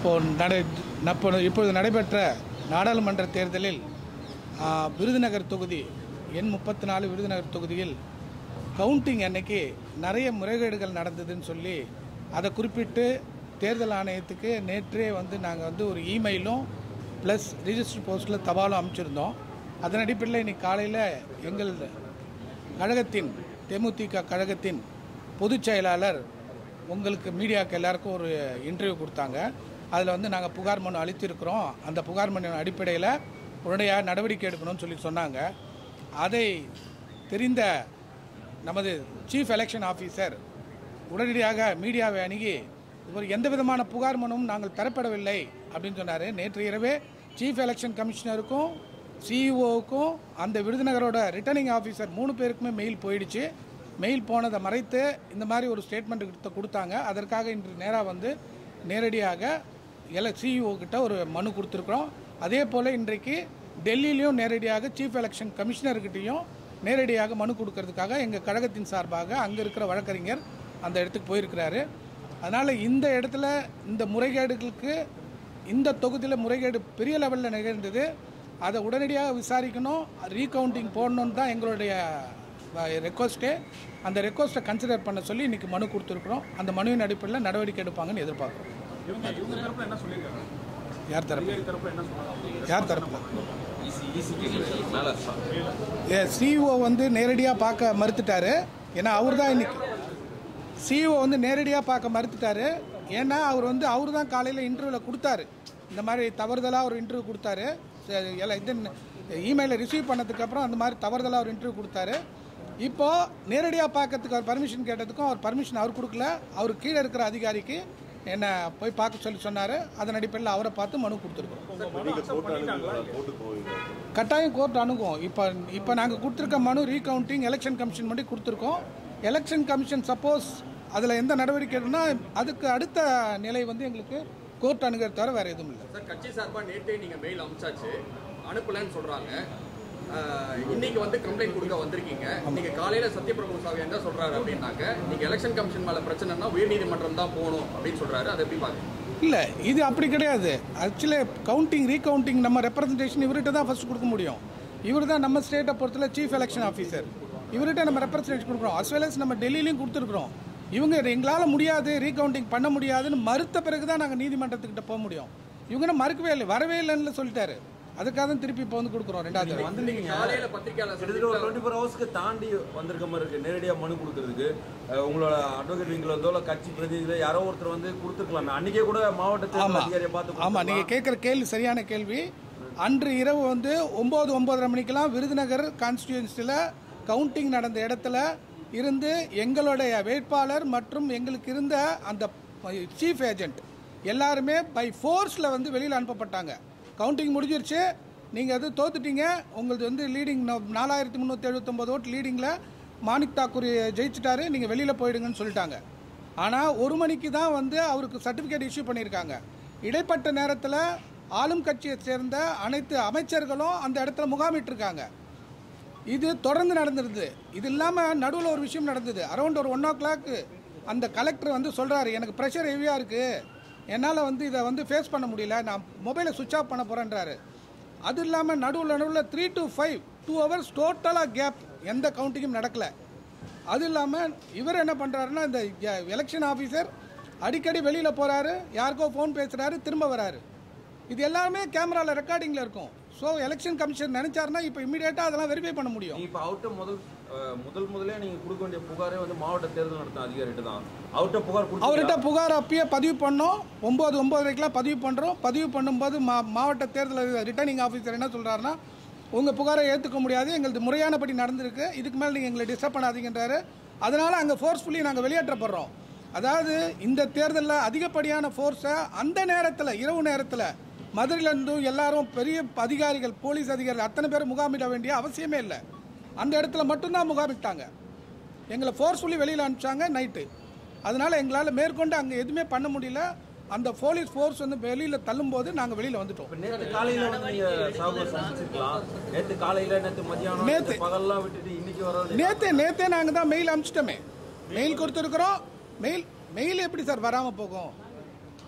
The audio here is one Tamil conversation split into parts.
இப்போது நடை நப்ப இப்பொழுது நடைபெற்ற நாடாளுமன்ற தேர்தலில் ஆ, விருதுநகர் தொகுதி எண் முப்பத்தி நாலு விருதுநகர் தொகுதியில் கவுண்டிங் அன்னைக்கு நிறைய முறைகேடுகள் நடந்ததுன்னு சொல்லி அதை குறிப்பிட்டு தேர்தல் ஆணையத்துக்கு நேற்றே வந்து நாங்கள் வந்து ஒரு இமெயிலும் ப்ளஸ் ரிஜிஸ்டர் போஸ்ட்டில் தபாலும் அனுப்பிச்சிருந்தோம் அதன் அடிப்படையில் இன்னைக்கு காலையில் எங்கள் கழகத்தின் தேமுதிக கழகத்தின் பொதுச் செயலாளர் உங்களுக்கு மீடியாவுக்கு எல்லாருக்கும் ஒரு இன்டர்வியூ கொடுத்தாங்க அதில் வந்து நாங்கள் புகார் மனு அளித்திருக்கிறோம் அந்த புகார் மனு அடிப்படையில் உடனடியாக நடவடிக்கை எடுக்கணும்னு சொல்லி சொன்னாங்க அதை தெரிந்த நமது சீஃப் எலெக்ஷன் ஆஃபீஸர் உடனடியாக மீடியாவை அணுகி ஒரு எந்த விதமான புகார் மனுவும் நாங்கள் பெறப்படவில்லை அப்படின்னு சொன்னார் நேற்று இரவே சீஃப் எலெக்ஷன் கமிஷனருக்கும் சிஇஓவுக்கும் அந்த விருதுநகரோட ரிட்டர்னிங் ஆஃபீஸர் மூணு பேருக்குமே மெயில் போயிடுச்சு மெயில் போனதை மறைத்து இந்த மாதிரி ஒரு ஸ்டேட்மெண்ட் கொடுத்தாங்க அதற்காக இன்று நேராக வந்து நேரடியாக எல சிஇஓ கிட்ட ஒரு மனு கொடுத்துருக்குறோம் அதே போல் இன்றைக்கு டெல்லியிலையும் நேரடியாக சீஃப் எலெக்ஷன் கமிஷனர்கிட்டையும் நேரடியாக மனு கொடுக்கறதுக்காக எங்கள் கழகத்தின் சார்பாக அங்கே இருக்கிற வழக்கறிஞர் அந்த இடத்துக்கு போயிருக்கிறாரு அதனால் இந்த இடத்துல இந்த முறைகேடுகளுக்கு இந்த தொகுதியில் முறைகேடு பெரிய லெவலில் நிகழ்ந்தது அதை உடனடியாக விசாரிக்கணும் ரீகவுண்டிங் போடணுன்னு தான் எங்களுடைய ரெக்வஸ்ட்டு அந்த ரெக்வஸ்ட்டை கன்சிடர் பண்ண சொல்லி இன்றைக்கி மனு கொடுத்துருக்குறோம் அந்த மனுவின் அடிப்படையில் நடவடிக்கை எடுப்பாங்கன்னு எதிர்பார்க்குறோம் இவங்க இவங்க தரப்புல என்ன சொல்லியிருக்காங்க யார் தரப்பு பிஜேபி தரப்புல என்ன சொல்றாங்க யார் தரப்பு மேலே ஏ சிஇஓ வந்து நேரடியாக பார்க்க மறுத்துட்டாரு ஏன்னா அவர் தான் இன்னைக்கு சிஇஓ வந்து நேரடியாக பார்க்க மறுத்துட்டாரு ஏன்னா அவர் வந்து அவர் தான் காலையில் இன்டர்வியூவில் கொடுத்தாரு இந்த மாதிரி தவறுதலாக ஒரு இன்டர்வியூ கொடுத்தாரு சரி, எல்லாம் இது இமெயிலை ரிசீவ் பண்ணதுக்கப்புறம் அந்த மாதிரி தவறுதலாக ஒரு இன்டர்வியூ கொடுத்தாரு இப்போது நேரடியாக பார்க்கறதுக்கு அவர் பர்மிஷன் கேட்டதுக்கும் அவர் பர்மிஷன் அவர் கொடுக்கல அவர் கீழே இருக்கிற அதிகாரிக்கு என்னை போய் பார்க்க சொல்லி சொன்னார் அதன் அடிப்படையில் அவரை பார்த்து மனு கொடுத்துருக்கோம் கட்டாயம் கோர்ட் அணுகும் இப்போ இப்போ நாங்கள் கொடுத்துருக்க மனு ரீகவுண்டிங் எலெக்ஷன் கமிஷன் மட்டும் கொடுத்துருக்கோம் எலெக்ஷன் கமிஷன் சப்போஸ் அதில் எந்த நடவடிக்கை எடுனா அதுக்கு அடுத்த நிலை வந்து எங்களுக்கு கோர்ட் அணுகிறது தவிர வேறு எதுவும் இல்லை சார் கட்சி சார்பாக நேற்றே நீங்கள் மெயில் அனுப்பிச்சாச்சு அனுப்பலன்னு சொல்கிறாங்க இன்னைக்கு வந்து கம்ப்ளைண்ட் கொடுக்க வந்திருக்கீங்க நீங்க காலையில சத்யபிரபு சாமி என்ன சொல்றாரு அப்படின்னாக்க நீங்க எலெக்ஷன் கமிஷன் மேல பிரச்சனைனா உயர்நீதிமன்றம் தான் போகணும் அப்படின்னு சொல்றாரு அதை எப்படி பாக்குறீங்க இல்லை இது அப்படி கிடையாது ஆக்சுவலி கவுண்டிங் ரீகவுண்டிங் நம்ம ரெப்ரசன்டேஷன் இவர்கிட்ட தான் ஃபர்ஸ்ட் கொடுக்க முடியும் இவர் தான் நம்ம ஸ்டேட்டை பொறுத்தல சீஃப் எலெக்ஷன் ஆஃபீஸர் இவர்கிட்ட நம்ம ரெப்ரசன்டேஷன் கொடுக்குறோம் as well as நம்ம டெல்லியிலையும் கொடுத்துருக்குறோம் இவங்க எங்களால் முடியாது ரீகவுண்டிங் பண்ண முடியாதுன்னு மறுத்த பிறகு தான் நாங்கள் நீதிமன்றத்துக்கிட்ட போக முடியும் இவங்க என்ன மறுக்கவே இல்லை வரவே இல்லைன்னு சொல்லிட்டாரு அதுக்காக தான் திருப்பி இப்போ வந்து கொடுக்குறோம் ரெண்டாவது தடவை. வந்து இன்னைக்கு நீங்க காலையில பத்திரிகையாளர் கிட்டத்தட்ட ஒரு சந்திப்புல- டுவெண்ட்டி ஃபோர் ஹவர்ஸ்க்கு தாண்டி வந்திருக்க மாதிரி இருக்கு நேரடியாக மனு கொடுக்கறதுக்கு அஹ் உங்களோட அட்வொகேட் விங்கில் வந்தோ இல்லை கட்சி பிரதிநிதிகளோ யாரோ ஒருத்தர் வந்து கொடுத்துருக்கலாமே அன்னைக்கே கூட மாவட்ட தேர்தல் ஆமா அதிகாரியை பார்த்து ஆமா நீங்க கேட்குற கேள்வி சரியான கேள்வி அன்று இரவு வந்து ஒம்பது ஒம்பதரை மணிக்கெல்லாம் விருதுநகர் கான்ஸ்டியூன்சியில் கவுண்டிங் நடந்த இடத்துல இருந்து எங்களுடைய வேட்பாளர் மற்றும் எங்களுக்கு இருந்த அந்த சீஃப் ஏஜென்ட் எல்லாருமே பை ஃபோர்ஸில் வந்து வெளியில் அனுப்பப்பட்டாங்க கவுண்டிங் முடிஞ்சிருச்சு நீங்கள் அது தோத்துட்டீங்க உங்களது வந்து லீடிங் நாலாயிரத்தி முந்நூற்றி எழுபத்தொம்போது ஓட்டு லீடிங்கில் மாணிக் தாக்கூர் ஜெயிச்சிட்டாரு நீங்கள் வெளியில் போயிடுங்கன்னு சொல்லிட்டாங்க ஆனால் ஒரு மணிக்கு தான் வந்து அவருக்கு சர்டிஃபிகேட் இஷ்யூ பண்ணியிருக்காங்க இடைப்பட்ட நேரத்தில் ஆளும் கட்சியை சேர்ந்த அனைத்து அமைச்சர்களும் அந்த இடத்துல முகாமிட்டிருக்காங்க இது தொடர்ந்து நடந்திருது இது இல்லாமல் நடுவில் ஒரு விஷயம் நடந்தது அரௌண்ட் ஒரு ஒன் ஓ கிளாக்கு அந்த கலெக்டர் வந்து சொல்கிறாரு எனக்கு ப்ரெஷர் ஹெவியாக இருக்குது என்னால் வந்து இதை வந்து ஃபேஸ் பண்ண முடியல நான் மொபைலை சுவிட்ச் ஆஃப் பண்ண போகிறேன்றாரு அது இல்லாமல் நடுவில் நடுவில் three to five two hours டோட்டலாக கேப் எந்த கவுண்டிங்கும் நடக்கலை அது இல்லாமல் இவர் என்ன பண்ணுறாருன்னா இந்த எலெக்ஷன் ஆஃபீஸர் அடிக்கடி வெளியில் போகிறாரு யாருக்கோ ஃபோன் பேசுகிறாரு திரும்ப வராரு இது எல்லாமே கேமராவில் ரெக்கார்டிங்கில் இருக்கும் ஸோ எலெக்ஷன் கமிஷன் நினைச்சாருன்னா இப்போ இமீடியட்டாக அதெல்லாம் வெரிஃபை பண்ண முடியும் நீங்க இப்போ அவர்கிட்ட முதல் அஹ், முதல் முதலே நீங்க கொடுக்க வேண்டிய புகாரே வந்து மாவட்ட தேர்தல் நடத்தும் அதிகாரிகிட்ட தான் அவர்கிட்ட புகார் கொடுத்தீங்களா? அவர்கிட்ட புகார் அப்பயே பதிவு பண்ணோம் ஒம்பது ஒம்பதரைக்கெலாம் பதிவு பண்ணுறோம் பதிவு பண்ணும்போது மா மாவட்ட தேர்தல் ரிட்டர்னிங் ஆஃபீஸர் என்ன சொல்கிறாருன்னா உங்கள் புகாரை ஏற்றுக்க முடியாது எங்களது முறையானபடி நடந்திருக்கு இதுக்கு மேலே நீங்கள் எங்களை டிஸ்டர்ப் பண்ணாதீங்கன்றாரு அதனால் அங்கே ஃபோர்ஸ்ஃபுல்லி நாங்கள் வெளியேற்றப்படுறோம் அதாவது இந்த தேர்தலில் அதிகப்படியான ஃபோர்ஸை அந்த நேரத்தில் இரவு நேரத்தில் மதுரையிலேருந்து எல்லாரும் பெரிய அதிகாரிகள் போலீஸ் அதிகாரிகள் அத்தனை பேர் முகாமிட வேண்டிய அவசியமே இல்லை அந்த இடத்துல மட்டும்தான் முகாமிட்டாங்க எங்களை ஃபோர்ஸ்ஃபுல்லி வெளியில் அனுப்பிச்சாங்க நைட்டு அதனால் எங்களால் மேற்கொண்டு அங்கே எதுவுமே பண்ண முடியல அந்த போலீஸ் ஃபோர்ஸ் வந்து வெளியில் தள்ளும்போது நாங்கள் வெளியில் வந்துட்டோம் இப்ப நேத்து காலையில வந்து நீங்க சாகுபடி சந்திச்சிருக்கலாம் நேத்து காலையில நேத்து மதியானம் நேத்து. நேத்து பகல்லாம் விட்டுட்டு இன்னைக்கு வர நேற்றே நேற்றே நாங்கள் தான் மெயில் அனுப்பிச்சிட்டோமே மெயில் கொடுத்துருக்குறோம் மெயில் மெயில் எப்படி சார் வராமல் போகும்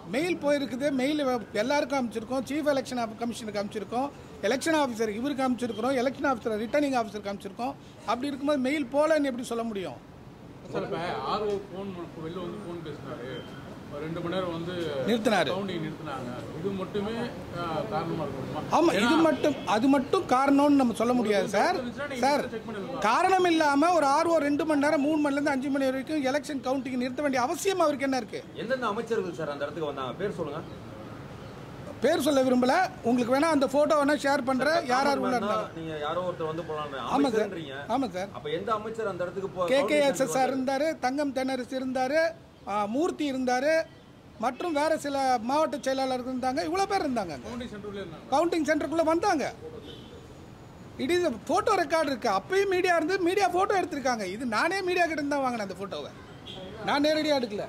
மெயில் போயிருக்குது மெயில் எல்லாருக்கும் அமைச்சிருக்கோம் சீஃப் எலெக்ஷன் கமிஷனுக்கு அமைச்சிருக்கோம் எலெக்ஷன் ஆஃபீஸர் இவருக்கு அமைச்சிருக்கிறோம் எலெக்ஷன் ஆஃபீஸர் ரிட்டர்னிங் ஆஃபீஸருக்கு அமைச்சிருக்கோம் அப்படி இருக்கும்போது மெயில் போகலன்னு எப்படி சொல்ல முடியும் சார் இப்போ ஆர்ஓ ஃபோன் வெளில வந்து ஃபோன் பேசினாரு ஒரு ரெண்டு மணி நேரம் வந்து நிறுத்தினாரு. கவுண்டிங் நிறுத்தினாங்க இது மட்டுமே ஆஹ், காரணமா இருக்குமா ஆமாம் இது மட்டும் அது மட்டும் காரணம்னு நம்ம சொல்ல முடியாது சார் சார் காரணம் இல்லாமல் ஒரு ஆர்ஓ ரெண்டு மணி நேரம் மூணு மணிலேருந்து அஞ்சு மணி வரைக்கும் எலெக்ஷன் கவுண்டிங் நிறுத்த வேண்டிய அவசியம் அவருக்கு என்ன இருக்குது எந்தெந்த அமைச்சர்கள் சார் அந்த இடத்துக்கு வந்தாங்க பேர் சொல்லுங்க பேர் சொல்ல விரும்பல உங்களுக்கு வேணா அந்த போட்டோ வேணா ஷேர் பண்றேன் யார் யார் உள்ள இருந்தாங்க நீங்க யாரோ ஒருத்தர் வந்து போலாம் ஆமா சார் அமைச்சர்ன்றீங்க ஆமா சார் அப்ப எந்த அமைச்சர் அந்த இடத்துக்கு போ கே கே எஸ் எஸ் இருந்தாரு தங்கம் தென்னரசு இருந்தாரு ஆ, மூர்த்தி இருந்தாரு மற்றும் வேற சில மாவட்ட செயலாளர்கள் இருந்தாங்க இவ்வளோ பேர் இருந்தாங்க அங்க. கவுண்டிங் சென்டர்ல இருந்தாங்க கவுண்டிங் சென்டருக்குள்ள வந்தாங்க இட் இஸ் ஃபோட்டோ ரெக்கார்டு இருக்கு அப்பயும் மீடியா இருந்து மீடியா ஃபோட்டோ எடுத்திருக்காங்க இது நானே மீடியா கிட்ட இருந்து தான் வாங்கினேன் அந்த ஃபோட்டோவை நான் நேரடியாக எடுக்கல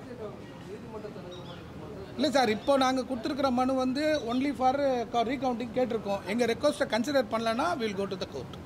இல்லை சார் இப்போ நாங்கள் கொடுத்துருக்குற மனு வந்து ஒன்லி ஃபார் ரீகவுண்டிங் கேட்டிருக்கோம் எங்கள் ரெக்வஸ்ட்டை கன்சிடர் பண்ணலன்னா will go to the court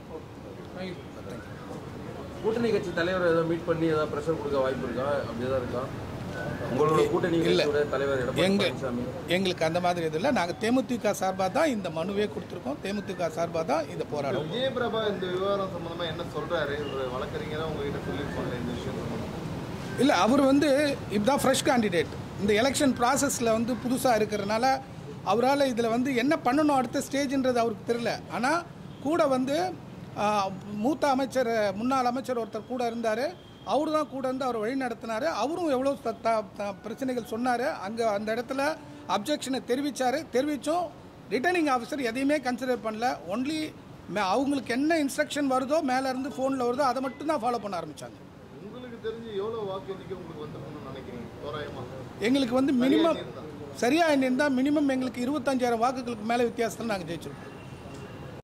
கூட்டணி கட்சி தலைவர் ஏதோ மீட் பண்ணி ஏதாவது பிரஷர் கொடுக்க வாய்ப்பு இருக்கா அப்படிதான் இருக்கா உங்களோட கூட்டணி இல்ல. கட்சியோட தலைவர் எடப்பாடி எங்க பழனிசாமி எங்களுக்கு அந்த மாதிரி இது இல்லை நாங்கள் தேமுதிக சார்பாக தான் இந்த மனுவே கொடுத்துருக்கோம் தேமுதிக சார்பாக தான் இந்த போராடம் விஜயபிரபா இந்த விவகாரம் சம்பந்தமா என்ன சொல்றாரு ஒரு வழக்கறிஞரா உங்ககிட்ட சொல்லியிருப்பாங்க இந்த விஷயம் சம்பந்தமா. இல்லை அவர் வந்து இதுதான் ஃப்ரெஷ் கேண்டிடேட் இந்த எலெக்ஷன் ப்ராசஸில் வந்து புதுசாக இருக்கிறனால அவரால் இதில் வந்து என்ன பண்ணணும் அடுத்த ஸ்டேஜ்ன்றது அவருக்கு தெரியல ஆனால் கூட வந்து ஆ, மூத்த அமைச்சர் முன்னாள் அமைச்சர் ஒருத்தர் கூட இருந்தார் அவரு தான் கூட இருந்து அவர் வழி நடத்தினார் அவரும் எவ்வளோ த- த- த- பிரச்சனைகள் சொன்னார் அங்கே அந்த இடத்துல அப்ஜெக்ஷனை தெரிவித்தார் தெரிவித்தோம் ரிட்டர்னிங் ஆஃபீஸர் எதையுமே கன்சிடர் பண்ணல ஒன்லி அவங்களுக்கு என்ன இன்ஸ்ட்ரக்ஷன் வருதோ மேலே இருந்து ஃபோனில் வருதோ அதை மட்டும் தான் ஃபாலோ பண்ண ஆரம்பித்தாங்க உங்களுக்கு தெரிஞ்சு எவ்வளவு வாக்கு எண்ணிக்கை உங்களுக்கு வந்துருக்கும்னு நினைக்கிறீங்க தோராயமா எங்களுக்கு வந்து மினிமம் சரியாக இருந்தால் மினிமம் எங்களுக்கு இருபத்தஞ்சாயிரம் வாக்குகளுக்கு மேலே வித்தியாசத்தில் நாங்கள் ஜெயிச்சிருக்கோம்